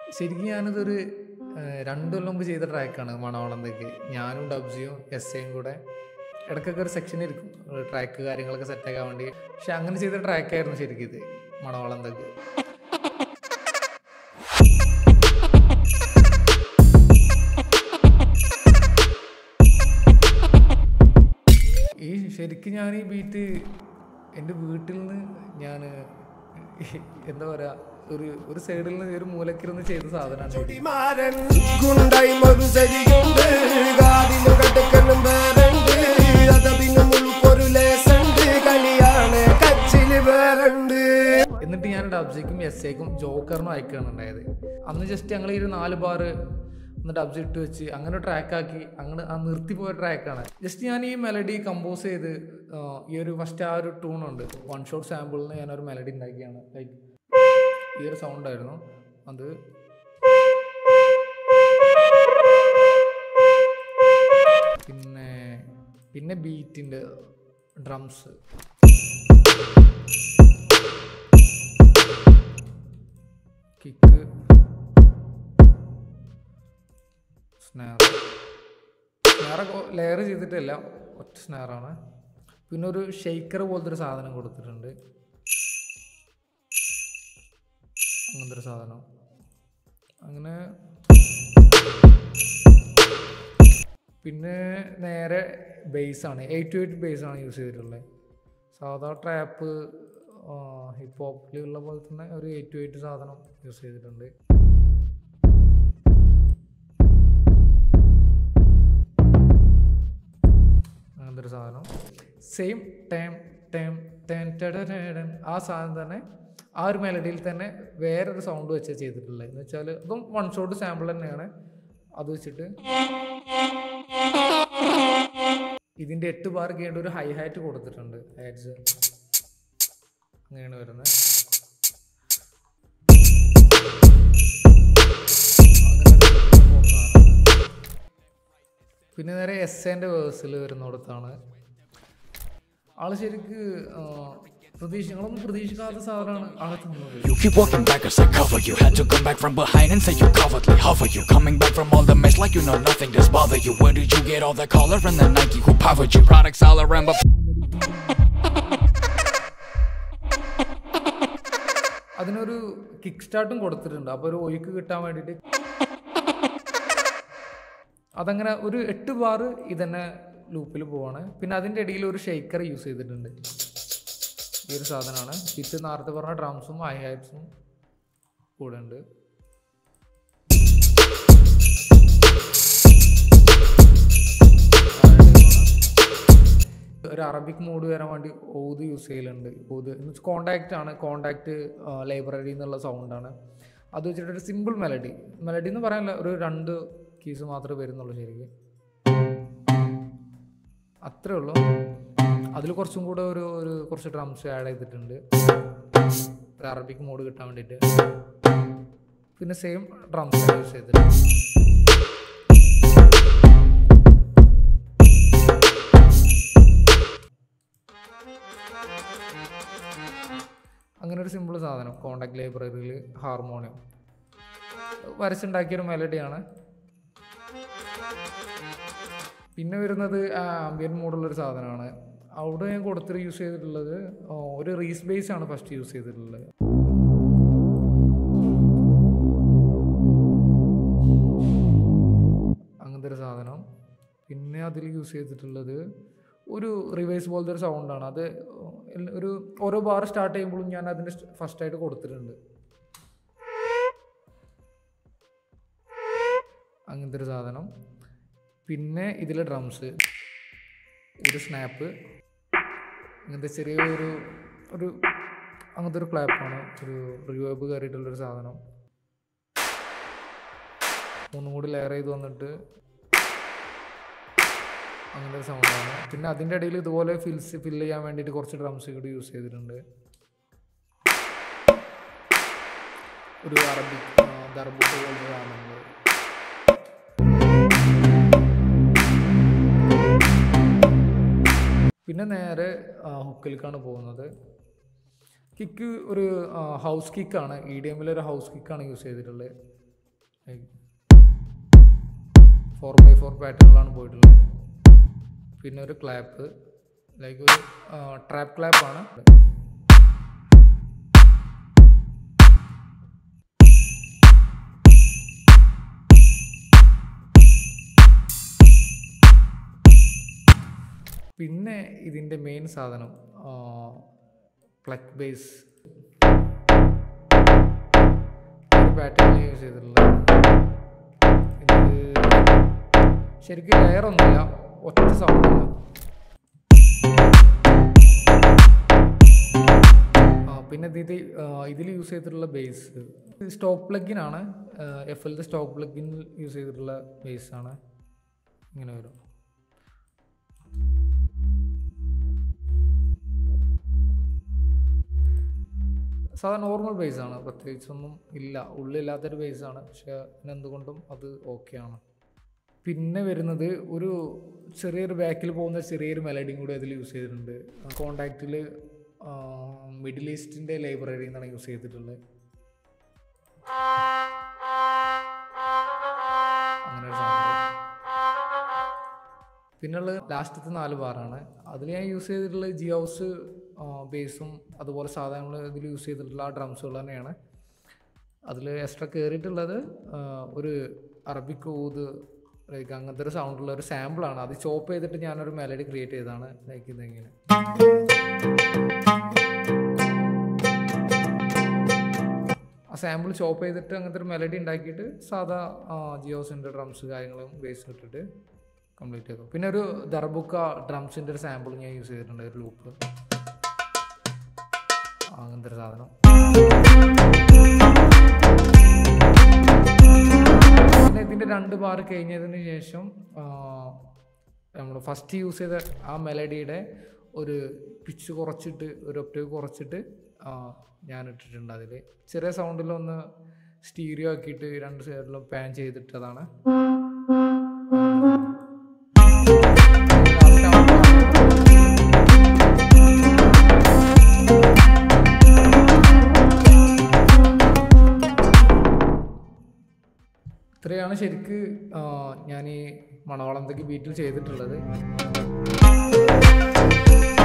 ശരിക്കും ഞാനിതൊരു ഏഹ്, രണ്ട് കൊല്ലം മുമ്പ് ചെയ്ത ട്രാക്കാണ് മണവളന്തേക്ക് ഞാനും ഡബ്സിയും എസ് എയും കൂടെ ഇടയ്ക്കൊക്കെ ഒരു സെക്ഷൻ ഇരിക്കും ട്രാക്ക് കാര്യങ്ങളൊക്കെ സെറ്റാക്കാൻ വേണ്ടി പക്ഷെ അങ്ങനെ ചെയ്ത ട്രാക്കായിരുന്നു ശരിക്കും ഇത് മണവളന്തേക്ക് ഈ ശരിക്കും ഞാൻ ഈ ബീറ്റ് എൻ്റെ വീട്ടിൽ നിന്ന് ഞാൻ എന്താ പറയുക ഒരു ഒരു സൈഡിൽ നിന്ന് ഒരു മൂലക്കിരുന്ന് ചെയ്ത സാധനമാണ് മാരൻ ഗുണ്ടായി മറുസരിയുണ്ട് കാതിലും കട്ടക്കനും വേറുണ്ട് അതതിന് മുഴുക്കൊരു ലേസുണ്ട് കളിയാണ് കച്ചില് വേറുണ്ട് എന്നിട്ട് ഞാൻ ഡബ്സിക്കും എസ് ഐക്കും ജോക്കറിനും അയക്കുകയാണ് ഉണ്ടായത് അന്ന് ജസ്റ്റ് ഞങ്ങൾ ഈ ഒരു നാല് ബാർ ഒന്ന് ഡബ്സ് ഇട്ട് വെച്ച് അങ്ങനെ ട്രാക്കാക്കി അങ്ങനെ ആ നിർത്തിപ്പോയ ട്രാക്കാണ് ജസ്റ്റ് ഞാൻ ഈ മെലഡി കമ്പോസ് ചെയ്ത് ആ, ഈ ഒരു ഫസ്റ്റ് ആ ഒരു ട്യൂണുണ്ട് വൺ ഷോട്ട് സാമ്പിളിൽ നിന്ന് ഞാനൊരു മെലഡി ഉണ്ടാക്കിയാണ് ലൈക്ക് ഈ ഒരു സൗണ്ട് ആയിരുന്നു അത് പിന്നെ പിന്നെ ബീറ്റിൻ്റെ ഡ്രംസ് കിക്ക് സ്നാർ സ്നാറൊക്കെ ലെയർ ചെയ്തിട്ടില്ല ഒറ്റ സ്നാറാണ് പിന്നെ ഒരു ഷെയ്ക്കർ പോലത്തെ ഒരു സാധനം കൊടുത്തിട്ടുണ്ട് അങ്ങനത്തെ ഒരു സാധനം അങ്ങനെ പിന്നെ നേരെ ബേസ് ആണ് എയ്റ്റ് ടു എയ്റ്റ് ബേസ് ആണ് യൂസ് ചെയ്തിട്ടുള്ളത് സാധാ ട്രാപ്പ് ഹിപ്പ് ഹോപ്പിലുള്ള പോലെ തന്നെ ഒരു എയ്റ്റ് ടു എയ്റ്റ് സാധനം യൂസ് ചെയ്തിട്ടുണ്ട് അങ്ങനത്തെ ഒരു സാധനം സെയിം ടൈം ടൈം ടെൻ ടെഡൻ ആ സാധനം തന്നെ ആ ഒരു മെലഡിയിൽ തന്നെ വേറൊരു സൗണ്ട് വെച്ചാൽ ചെയ്തിട്ടുള്ളത് എന്ന് വെച്ചാൽ അതും വൺ ഷോട്ട് സാമ്പിൾ തന്നെയാണ് അത് വെച്ചിട്ട് ഇതിൻ്റെ എട്ട് ബാർ കേണ്ട ഒരു ഹൈ ഹാറ്റ് കൊടുത്തിട്ടുണ്ട് ഹൈറ്റ്സ് അങ്ങനെയാണ് വരുന്നത് അങ്ങനെ ഒരു സാധനം. പിന്നെ നേരെ എസ് എൻ്റെ വേഴ്സിൽ വരുന്നിടത്താണ് ആള് ശരിക്ക് ആ, പ്രതീക്ഷ ഞങ്ങളൊന്നും പ്രതീക്ഷിക്കാത്ത സാധനമാണ് ആളെ തന്നത് You keep walking back as I cover you. Had to come back from behind and say you cowardly hover you. Coming back from all the mess like you know nothing does bother you. Where did you get all the color and the Nike who powered you? Products all around, but അതിനൊരു kick സ്റ്റാർട്ടും കൊടുത്തിട്ടുണ്ട് അപ്പോൾ ഒരു ഒഴുക്ക് കിട്ടാൻ വേണ്ടിയിട്ട് അതങ്ങനെ ഒരു എട്ട് ബാർ ഇതന്നെ ലൂപ്പിൽ പോവാണ് പിന്നെ അതിൻ്റെ ഇടയിൽ ഒരു ഷെയ്ക്കർ യൂസ് ചെയ്തിട്ടുണ്ട് ഈ ഒരു സാധനമാണ് വിത്ത് നേരത്തെ പറഞ്ഞ ഡ്രംസും ഹൈ ഹാറ്റ്സും കൂടെ ഉണ്ട് ഒരു അറബിക് മോഡ് വരാൻ വേണ്ടി ഓത് യൂസ് ചെയ്യലുണ്ട് ഓത് കോണ്ടാക്റ്റ് ആണ് കോണ്ടാക്റ്റ് ലൈബ്രറി എന്നുള്ള സൗണ്ടാണ് അത് വെച്ചിട്ട് ഒരു സിമ്പിൾ മെലഡി മെലഡി എന്ന് പറയാനില്ല ഒരു രണ്ട് കീസ് മാത്രമേ വരുന്നുള്ളൂ ശരിക്കും അത്രേ ഉള്ളൂ അതിൽ കുറച്ചും കൂടെ ഒരു ഒരു കുറച്ച് ഡ്രംസ് ആഡ് ചെയ്തിട്ടുണ്ട് ഒരു അറബിക് മോഡ് കിട്ടാൻ വേണ്ടിയിട്ട് പിന്നെ സെയിം ഡ്രംസ് യൂസ് ചെയ്തിട്ടുണ്ട് അങ്ങനെ ഒരു സിമ്പിൾ സാധനം കോണ്ടാക്ട് ലൈബ്രറിയിൽ ഹാർമോണിയം വരച്ചുണ്ടാക്കിയൊരു മെലഡിയാണ് പിന്നെ വരുന്നത് ആംബിയൻ മോഡുള്ളൊരു സാധനമാണ് അവിടെ ഞാൻ കൊടുത്തിട്ട് യൂസ് ചെയ്തിട്ടുള്ളത് ആ, ഒരു റീസ് ബേസ് ആണ് ഫസ്റ്റ് യൂസ് ചെയ്തിട്ടുള്ളത് അങ്ങനത്തെ ഒരു സാധനം പിന്നെ അതിൽ യൂസ് ചെയ്തിട്ടുള്ളത് ഒരു റിവേഴ്സ് പോലത്തെ ഒരു സൗണ്ടാണ് അത് എല്ല- ഒരു ഓരോ ബാർ സ്റ്റാർട്ട് ചെയ്യുമ്പോഴും ഞാൻ അതിൻ്റെ ഫസ്റ്റായിട്ട് കൊടുത്തിട്ടുണ്ട് അങ്ങനത്തെ ഒരു സാധനം പിന്നെ ഇതിൽ ഡ്രംസ് ഒരു സ്നാപ്പ് അങ്ങനത്തെ ചെറിയ ഒരു ഒരു അങ്ങനത്തെ ഒരു ക്ലാപ്പാണ് ഒരു റിവേബ് കയറിയിട്ടുള്ളൊരു സാധനം മൂന്നും കൂടി ലെയർ ചെയ്ത് വന്നിട്ട് അങ്ങനെ ഒരു സൗണ്ടാണ് പിന്നെ അതിൻ്റെ ഇടയിൽ ഇതുപോലെ ഫിൽസ് ഫില്ല് ചെയ്യാൻ വേണ്ടിയിട്ട് കുറച്ച് ഡ്രംസ് കൂടി യൂസ് ചെയ്തിട്ടുണ്ട് ഒരു അറബിക് ദർബൂട്ട് പോലത്തെ സാധനങ്ങൾ പിന്നെ നേരെ ഹുക്കിലേക്കാണ് പോകുന്നത് കിക്ക് ഒരു ഹൗസ് കിക്കാണ് ഇ ഡി എമ്മിൽ ഒരു ഹൗസ് കിക്കാണ് യൂസ് ചെയ്തിട്ടുള്ളത് ഫോർ ബൈ ഫോർ പാറ്റേണിലാണ് പോയിട്ടുള്ളത് പിന്നെ ഒരു ക്ലാപ്പ് ലൈക്ക് ഒരു ട്രാപ്പ് ക്ലാപ്പാണ് പിന്നെ ഇതിൻ്റെ മെയിൻ സാധനം പ്ലക്ക് ബേസ് ഒരു പാറ്റേണിൽ യൂസ് ചെയ്തിട്ടുള്ള ഇത് ശരിക്കും ലെയർ ഒന്നുമില്ല ഒറ്റ സൗണ്ടാണ് ആ, പിന്നെ ഇത് ഇതിൽ യൂസ് ചെയ്തിട്ടുള്ള ബേസ് സ്റ്റോക്ക് പ്ലഗിനാണ് എഫ് എൽത്തെ സ്റ്റോക്ക് പ്ലഗിൻ യൂസ് ചെയ്തിട്ടുള്ള ബേസ് ആണ് ഇങ്ങനെ വരും സാധാ നോർമൽ ബേസ് ആണ് പ്രത്യേകിച്ചൊന്നും ഇല്ല ഉള്ളില്ലാത്തൊരു ബേസ് ആണ് പക്ഷെ എന്തുകൊണ്ടും അത് ഓക്കെയാണ് പിന്നെ വരുന്നത് ഒരു ചെറിയൊരു ബാക്കിൽ പോകുന്ന ചെറിയൊരു മെലഡിയും കൂടി അതിൽ യൂസ് ചെയ്തിട്ടുണ്ട് കോണ്ടാക്റ്റിൽ മിഡിൽ ഈസ്റ്റിൻ്റെ ലൈബ്രറി എന്നാണ് യൂസ് ചെയ്തിട്ടുള്ളത് അങ്ങനെ ഒരു സാധനം പിന്നുള്ളത് ലാസ്റ്റത്തെ നാല് ബാറാണ് അതിൽ ഞാൻ യൂസ് ചെയ്തിട്ടുള്ളത് ജി ഹൗസ് ബേസും അതുപോലെ സാധാരണ ഇതിൽ യൂസ് ചെയ്തിട്ടുള്ള ആ ഡ്രംസുകൾ തന്നെയാണ് അതിൽ എക്സ്ട്രാ കയറിയിട്ടുള്ളത് ഒരു അറബിക് ഊത് ലൈക്ക് അങ്ങനത്തെ ഒരു സൗണ്ടുള്ള ഒരു സാമ്പിളാണ് അത് ചോപ്പ് ചെയ്തിട്ട് ഞാനൊരു മെലഡി ക്രിയേറ്റ് ചെയ്തതാണ് ലൈക്ക് ഇതെങ്ങനെ ആ സാമ്പിൾ ചോപ്പ് ചെയ്തിട്ട് അങ്ങനത്തെ ഒരു മെലഡി ഉണ്ടാക്കിയിട്ട് സാധാ ജിയോസിൻ്റെ ഡ്രംസ് കാര്യങ്ങളും ബേസ് ഇട്ടിട്ട് കംപ്ലീറ്റ് ചെയ്തു പിന്നെ ഒരു ദർബുക്ക ഡ്രംസിൻ്റെ ഒരു സാമ്പിൾ ഞാൻ യൂസ് ചെയ്തിട്ടുണ്ട് ഒരു ലൂപ്പ് അങ്ങനത്തെ ഒരു സാധനം പിന്നെ ഇതിൻ്റെ രണ്ട് ബാർ കഴിഞ്ഞതിന് ശേഷം നമ്മൾ ഫസ്റ്റ് യൂസ് ചെയ്ത ആ മെലഡിയുടെ ഒരു പിച്ച് കുറച്ചിട്ട് ഒരു ഒക്ടേവ് കുറച്ചിട്ട് ആ, ഞാൻ ഇട്ടിട്ടുണ്ട് അതിൽ ചെറിയ സൗണ്ടിലൊന്ന് സ്റ്റീരിയോ ആക്കിയിട്ട് രണ്ട് സൈഡിലും പാൻ ചെയ്തിട്ടതാണ് ഇത്രയാണ് ശരിക്ക് ആ, ഞാൻ ഈ മണവാളന്തയ്ക്ക് ബീറ്റിൽ ചെയ്തിട്ടുള്ളത്